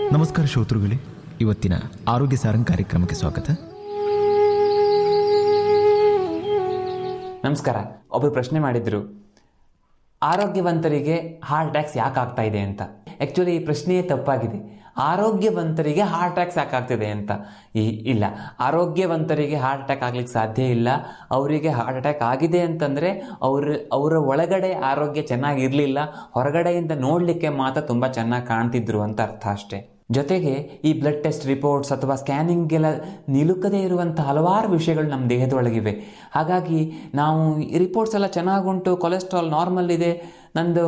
ನಮಸ್ಕಾರ ಶ್ರೋತೃಗಳೇ ಇವತ್ತಿನ ಆರೋಗ್ಯ ಸಾರಂಗ್ ಕಾರ್ಯಕ್ರಮಕ್ಕೆ ಸ್ವಾಗತ ನಮಸ್ಕಾರ ಒಬ್ಬರು ಪ್ರಶ್ನೆ ಮಾಡಿದ್ರು ಆರೋಗ್ಯವಂತರಿಗೆ ಹಾರ್ಟ್ ಅಟ್ಯಾಕ್ಸ್ ಯಾಕೆ ಆಗ್ತಾ ಇದೆ ಅಂತ ಆಕ್ಚುಲಿ ಈ ಪ್ರಶ್ನೆಯೇ ತಪ್ಪಾಗಿದೆ ಆರೋಗ್ಯವಂತರಿಗೆ ಹಾರ್ಟ್ ಅಟ್ಯಾಕ್ಸ್ ಯಾಕೆ ಆಗ್ತಿದೆ ಅಂತ ಈ ಇಲ್ಲ ಆರೋಗ್ಯವಂತರಿಗೆ ಹಾರ್ಟ್ ಅಟ್ಯಾಕ್ ಆಗ್ಲಿಕ್ಕೆ ಸಾಧ್ಯ ಇಲ್ಲ ಅವರಿಗೆ ಹಾರ್ಟ್ ಅಟ್ಯಾಕ್ ಆಗಿದೆ ಅಂತಂದ್ರೆ ಅವ್ರ ಅವರ ಒಳಗಡೆ ಆರೋಗ್ಯ ಚೆನ್ನಾಗಿರ್ಲಿಲ್ಲ ಹೊರಗಡೆಯಿಂದ ನೋಡ್ಲಿಕ್ಕೆ ಮಾತ್ರ ತುಂಬಾ ಚೆನ್ನಾಗಿ ಕಾಣ್ತಿದ್ರು ಅಂತ ಅರ್ಥ ಅಷ್ಟೇ ಜೊತೆಗೆ ಈ ಬ್ಲಡ್ ಟೆಸ್ಟ್ ರಿಪೋರ್ಟ್ಸ್ ಅಥವಾ ಸ್ಕ್ಯಾನಿಂಗ್ಗೆಲ್ಲ ನಿಲುಕದೇ ಇರುವಂಥ ಹಲವಾರು ವಿಷಯಗಳು ನಮ್ಮ ದೇಹದೊಳಗಿವೆ ಹಾಗಾಗಿ ನಾವು ಈ ರಿಪೋರ್ಟ್ಸ್ ಎಲ್ಲ ಚೆನ್ನಾಗುಂಟು ಕೊಲೆಸ್ಟ್ರಾಲ್ ನಾರ್ಮಲ್ ಇದೆ ನಂದು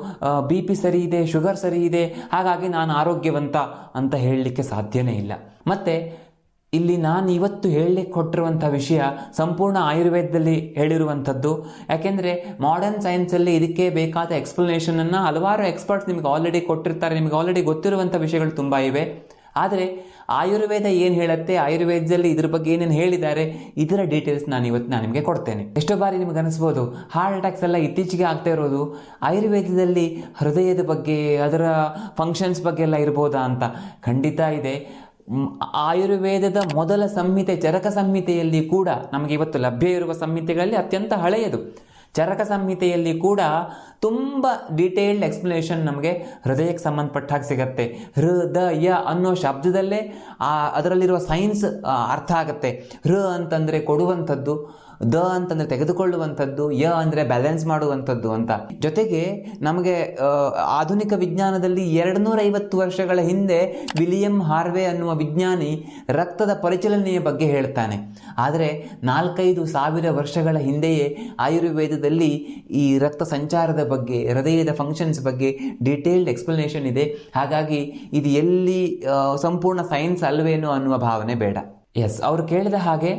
ಬಿ ಪಿ ಸರಿ ಇದೆ ಶುಗರ್ ಸರಿ ಇದೆ ಹಾಗಾಗಿ ನಾನು ಆರೋಗ್ಯವಂತ ಅಂತ ಹೇಳಲಿಕ್ಕೆ ಸಾಧ್ಯನೇ ಇಲ್ಲ ಮತ್ತೆ ಇಲ್ಲಿ ನಾನು ಇವತ್ತು ಹೇಳಲಿಕ್ಕೆ ಕೊಟ್ಟಿರುವಂಥ ವಿಷಯ ಸಂಪೂರ್ಣ ಆಯುರ್ವೇದದಲ್ಲಿ ಹೇಳಿರುವಂಥದ್ದು ಯಾಕೆಂದರೆ ಮಾಡರ್ನ್ ಸೈನ್ಸಲ್ಲಿ ಇದಕ್ಕೆ ಬೇಕಾದ ಎಕ್ಸ್ಪ್ಲನೇಷನನ್ನು ಹಲವಾರು ಎಕ್ಸ್ಪರ್ಟ್ಸ್ ನಿಮಗೆ ಆಲ್ರೆಡಿ ಕೊಟ್ಟಿರ್ತಾರೆ ನಿಮಗೆ ಆಲ್ರೆಡಿ ಗೊತ್ತಿರುವಂಥ ವಿಷಯಗಳು ತುಂಬ ಇವೆ ಆದರೆ ಆಯುರ್ವೇದ ಏನು ಹೇಳುತ್ತೆ ಆಯುರ್ವೇದದಲ್ಲಿ ಇದ್ರ ಬಗ್ಗೆ ಏನೇನು ಹೇಳಿದ್ದಾರೆ ಇದರ ಡೀಟೇಲ್ಸ್ ನಾನು ಇವತ್ತು ನಾನು ನಿಮಗೆ ಕೊಡ್ತೇನೆ ಎಷ್ಟೋ ಬಾರಿ ನಿಮ್ಗೆ ಅನಿಸ್ಬೋದು ಹಾರ್ಟ್ ಅಟ್ಯಾಕ್ಸ್ ಎಲ್ಲ ಇತ್ತೀಚೆಗೆ ಆಗ್ತಾ ಇರೋದು ಆಯುರ್ವೇದದಲ್ಲಿ ಹೃದಯದ ಬಗ್ಗೆ ಅದರ ಫಂಕ್ಷನ್ಸ್ ಬಗ್ಗೆ ಎಲ್ಲ ಇರ್ಬೋದಾ ಅಂತ ಖಂಡಿತ ಇದೆ ಮ್, ಆಯುರ್ವೇದದ ಮೊದಲ ಸಂಹಿತೆ ಚರಕ ಸಂಹಿತೆಯಲ್ಲಿ ಕೂಡ ನಮಗೆ ಇವತ್ತು ಲಭ್ಯ ಇರುವ ಸಂಹಿತೆಗಳಲ್ಲಿ ಅತ್ಯಂತ ಹಳೆಯದು ಚರಕ ಸಂಹಿತೆಯಲ್ಲಿ ಕೂಡ ತುಂಬ ಡೀಟೇಲ್ಡ್ ಎಕ್ಸ್ಪ್ಲನೇಷನ್ ನಮಗೆ ಹೃದಯಕ್ಕೆ ಸಂಬಂಧಪಟ್ಟ ಹಾಗೆ ಸಿಗತ್ತೆ ಹೃದಯ ಅನ್ನೋ ಶಬ್ದದಲ್ಲೇ ಆ ಅದರಲ್ಲಿರುವ ಸೈನ್ಸ್ ಅರ್ಥ ಆಗುತ್ತೆ ಹೃ ಅಂತಂದ್ರೆ ಕೊಡುವಂಥದ್ದು ದ ಅಂತಂದ್ರೆ ತೆಗೆದುಕೊಳ್ಳುವಂಥದ್ದು ಯ ಅಂದ್ರೆ ಬ್ಯಾಲೆನ್ಸ್ ಮಾಡುವಂಥದ್ದು ಅಂತ ಜೊತೆಗೆ ನಮಗೆ ಆ, ಆಧುನಿಕ ವಿಜ್ಞಾನದಲ್ಲಿ ಎರಡ್ನೂರ ಐವತ್ತು ವರ್ಷಗಳ ಹಿಂದೆ ವಿಲಿಯಂ ಹಾರ್ವೆ ಅನ್ನುವ ವಿಜ್ಞಾನಿ ರಕ್ತದ ಪರಿಚಲನೆಯ ಬಗ್ಗೆ ಹೇಳ್ತಾನೆ ಆದರೆ ನಾಲ್ಕೈದು ಸಾವಿರ ವರ್ಷಗಳ ಹಿಂದೆಯೇ ಆಯುರ್ವೇದದಲ್ಲಿ ಈ ರಕ್ತ ಸಂಚಾರದ ಬಗ್ಗೆ ಹೃದಯದ ಫಂಕ್ಷನ್ಸ್ ಬಗ್ಗೆ ಡೀಟೇಲ್ಡ್ ಎಕ್ಸ್ಪ್ಲನೇಷನ್ ಇದೆ ಹಾಗಾಗಿ ಇದು ಎಲ್ಲಿ ಆ, ಸಂಪೂರ್ಣ ಸೈನ್ಸ್ ಅಲ್ವೇನೋ ಅನ್ನುವ ಭಾವನೆ ಬೇಡ ಎಸ್ ಅವ್ರು ಕೇಳಿದ ಹಾಗೆ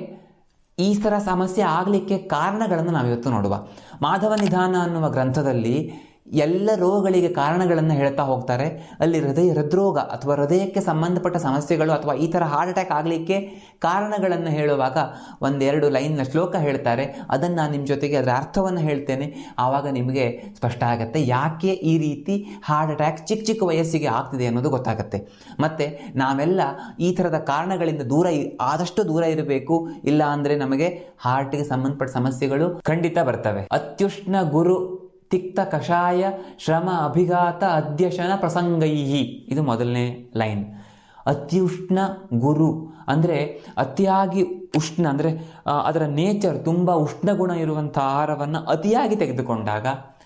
ಈ ಥರ ಸಮಸ್ಯೆ ಆಗಲಿಕ್ಕೆ ಕಾರಣಗಳನ್ನು ನಾವಿವತ್ತು ನೋಡುವ ಮಾಧವ ನಿಧಾನ ಅನ್ನುವ ಗ್ರಂಥದಲ್ಲಿ ಎಲ್ಲ ರೋಗಗಳಿಗೆ ಕಾರಣಗಳನ್ನು ಹೇಳ್ತಾ ಹೋಗ್ತಾರೆ ಅಲ್ಲಿ ಹೃದಯ ಹೃದ್ರೋಗ ಅಥವಾ ಹೃದಯಕ್ಕೆ ಸಂಬಂಧಪಟ್ಟ ಸಮಸ್ಯೆಗಳು ಅಥವಾ ಈ ಥರ ಹಾರ್ಟ್ ಅಟ್ಯಾಕ್ ಆಗಲಿಕ್ಕೆ ಕಾರಣಗಳನ್ನು ಹೇಳುವಾಗ ಒಂದೆರಡು ಲೈನ್ನ ಶ್ಲೋಕ ಹೇಳ್ತಾರೆ ಅದನ್ನು ನಾನು ನಿಮ್ಮ ಜೊತೆಗೆ ಅದರ ಅರ್ಥವನ್ನು ಹೇಳ್ತೇನೆ ಆವಾಗ ನಿಮಗೆ ಸ್ಪಷ್ಟ ಆಗುತ್ತೆ ಯಾಕೆ ಈ ರೀತಿ ಹಾರ್ಟ್ ಅಟ್ಯಾಕ್ ಚಿಕ್ಕ ಚಿಕ್ಕ ವಯಸ್ಸಿಗೆ ಆಗ್ತಿದೆ ಅನ್ನೋದು ಗೊತ್ತಾಗುತ್ತೆ ಮತ್ತೆ ನಾವೆಲ್ಲ ಈ ಥರದ ಕಾರಣಗಳಿಂದ ದೂರ ಇ- ಆದಷ್ಟು ದೂರ ಇರಬೇಕು ಇಲ್ಲ ಅಂದರೆ ನಮಗೆ ಹಾರ್ಟ್ಗೆ ಸಂಬಂಧಪಟ್ಟ ಸಮಸ್ಯೆಗಳು ಖಂಡಿತ ಬರ್ತವೆ ಅತ್ಯುಷ್ಣ ಗುರು ತಿಕ್ತ ಕಷಾಯ ಶ್ರಮ ಅಭಿಘಾತ ಅಧ್ಯಶನ ಪ್ರಸಂಗೈಹಿ ಇದು ಮೊದಲನೇ ಲೈನ್ ಅತ್ಯುಷ್ಣ ಗುರು ಅಂದರೆ ಅತಿಯಾಗಿ ಉಷ್ಣ ಅಂದರೆ ಅದರ ನೇಚರ್ ತುಂಬ ಉಷ್ಣ ಗುಣ ಇರುವಂಥ ಆಹಾರವನ್ನು ಅತಿಯಾಗಿ ತೆಗೆದುಕೊಂಡಾಗ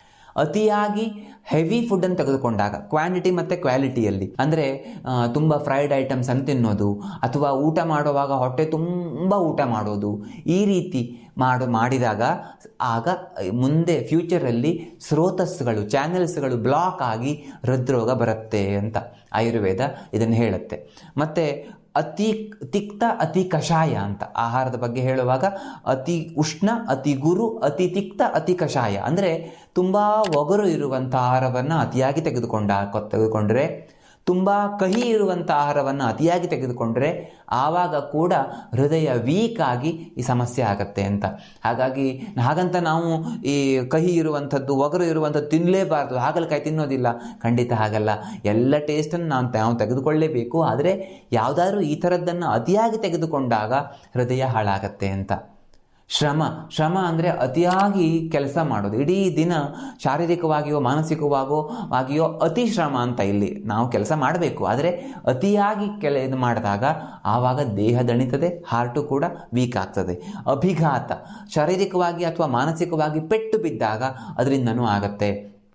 ಅತಿಯಾಗಿ ಹೆವಿ ಫುಡ್ಡನ್ನು ತೆಗೆದುಕೊಂಡಾಗ ಕ್ವಾಂಟಿಟಿ ಮತ್ತು ಕ್ವಾಲಿಟಿಯಲ್ಲಿ ಅಂದರೆ ತುಂಬ ಫ್ರೈಡ್ ಐಟಮ್ಸ್ ಅಂತ ತಿನ್ನೋದು ಅಥವಾ ಊಟ ಮಾಡುವಾಗ ಹೊಟ್ಟೆ ತುಂಬ ಊಟ ಮಾಡೋದು ಈ ರೀತಿ ಮಾಡು ಮಾಡಿದಾಗ ಆಗ ಮುಂದೆ ಫ್ಯೂಚರಲ್ಲಿ ಸ್ರೋತಸ್ಗಳು ಚಾನೆಲ್ಸ್ಗಳು ಬ್ಲಾಕ್ ಆಗಿ ಹೃದ್ರೋಗ ಬರುತ್ತೆ ಅಂತ ಆಯುರ್ವೇದ ಇದನ್ನು ಹೇಳುತ್ತೆ ಮತ್ತು ಅತಿ ತಿಕ್ತ ಅತಿ ಕಷಾಯ ಅಂತ ಆಹಾರದ ಬಗ್ಗೆ ಹೇಳುವಾಗ ಅತಿ ಉಷ್ಣ ಅತಿ ಗುರು ಅತಿ ತಿಕ್ತ ಅತಿ ಕಷಾಯ ಅಂದರೆ ತುಂಬ ಒಗರು ಇರುವಂಥ ಆಹಾರವನ್ನು ಅತಿಯಾಗಿ ತೆಗೆದುಕೊಂಡ ತೆಗೆದುಕೊಂಡ್ರೆ ತುಂಬ ಕಹಿ ಇರುವಂಥ ಆಹಾರವನ್ನು ಅತಿಯಾಗಿ ತೆಗೆದುಕೊಂಡ್ರೆ ಆವಾಗ ಕೂಡ ಹೃದಯ ವೀಕ್ ಆಗಿ ಈ ಸಮಸ್ಯೆ ಆಗತ್ತೆ ಅಂತ ಹಾಗಾಗಿ ಹಾಗಂತ ನಾವು ಈ ಕಹಿ ಇರುವಂಥದ್ದು ಒಗರು ಇರುವಂಥದ್ದು ತಿನ್ನಲೇಬಾರ್ದು ಹಾಗಲಕಾಯಿ ತಿನ್ನೋದಿಲ್ಲ ಖಂಡಿತ ಹಾಗಲ್ಲ ಎಲ್ಲ ಟೇಸ್ಟನ್ನು ನಾವು ನಾವು ತೆಗೆದುಕೊಳ್ಳೇಬೇಕು ಆದರೆ ಯಾವುದಾದ್ರೂ ಈ ಥರದ್ದನ್ನು ಅತಿಯಾಗಿ ತೆಗೆದುಕೊಂಡಾಗ ಹೃದಯ ಹಾಳಾಗತ್ತೆ ಅಂತ ಶ್ರಮ ಶ್ರಮ ಅಂದರೆ ಅತಿಯಾಗಿ ಕೆಲಸ ಮಾಡೋದು ಇಡೀ ದಿನ ಶಾರೀರಿಕವಾಗಿಯೋ ಮಾನಸಿಕವಾಗೋ ಆಗಿಯೋ ಅತಿ ಶ್ರಮ ಅಂತ ಇಲ್ಲಿ ನಾವು ಕೆಲಸ ಮಾಡಬೇಕು ಆದರೆ ಅತಿಯಾಗಿ ಕೆಲ ಇದು ಮಾಡಿದಾಗ ಆವಾಗ ದೇಹ ದಣಿತದೆ ಹಾರ್ಟು ಕೂಡ ವೀಕ್ ಆಗ್ತದೆ ಅಭಿಘಾತ ಶಾರೀರಿಕವಾಗಿ ಅಥವಾ ಮಾನಸಿಕವಾಗಿ ಪೆಟ್ಟು ಬಿದ್ದಾಗ ಅದರಿಂದನೂ ಆಗತ್ತೆ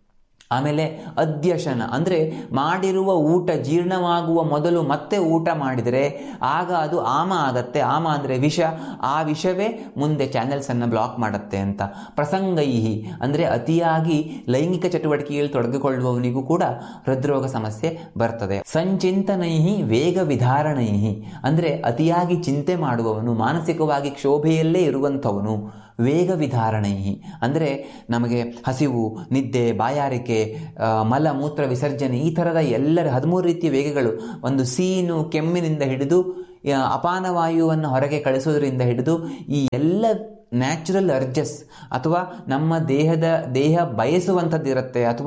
ಆಮೇಲೆ ಅಧ್ಯಶನ ಅಂದರೆ ಮಾಡಿರುವ ಊಟ ಜೀರ್ಣವಾಗುವ ಮೊದಲು ಮತ್ತೆ ಊಟ ಮಾಡಿದರೆ ಆಗ ಅದು ಆಮ ಆಗತ್ತೆ ಆಮ ಅಂದರೆ ವಿಷ ಆ ವಿಷವೇ ಮುಂದೆ ಚಾನೆಲ್ಸನ್ನು ಬ್ಲಾಕ್ ಮಾಡುತ್ತೆ ಅಂತ ಪ್ರಸಂಗೈಹಿ ಅಂದರೆ ಅತಿಯಾಗಿ ಲೈಂಗಿಕ ಚಟುವಟಿಕೆಯಲ್ಲಿ ತೊಡಗಿಕೊಳ್ಳುವವನಿಗೂ ಕೂಡ ಹೃದ್ರೋಗ ಸಮಸ್ಯೆ ಬರ್ತದೆ ಸಂಚಿಂತನೈಹಿ ವೇಗ ವಿಧಾರಣೈಹಿ ಅಂದರೆ ಅತಿಯಾಗಿ ಚಿಂತೆ ಮಾಡುವವನು ಮಾನಸಿಕವಾಗಿ ಕ್ಷೋಭೆಯಲ್ಲೇ ಇರುವಂಥವನು ವೇಗ ವಿಧಾರಣೈಹಿ ಅಂದರೆ ನಮಗೆ ಹಸಿವು ನಿದ್ದೆ ಬಾಯಾರಿಕೆ ಆ, ಮಲ ಮೂತ್ರ ವಿಸರ್ಜನೆ ಈ ಥರದ ಎಲ್ಲರ ಹದಿಮೂರು ರೀತಿಯ ವೇಗಗಳು ಒಂದು ಸೀನು ಕೆಮ್ಮಿನಿಂದ ಹಿಡಿದು ಆ, ಅಪಾನ ವಾಯುವನ್ನು ಹೊರಗೆ ಕಳಿಸೋದ್ರಿಂದ ಹಿಡಿದು ಈ ಎಲ್ಲ ನ್ಯಾಚುರಲ್ ಅರ್ಜಸ್ ಅಥವಾ ನಮ್ಮ ದೇಹದ ದೇಹ ಬಯಸುವಂಥದ್ದು ಇರುತ್ತೆ ಅಥವಾ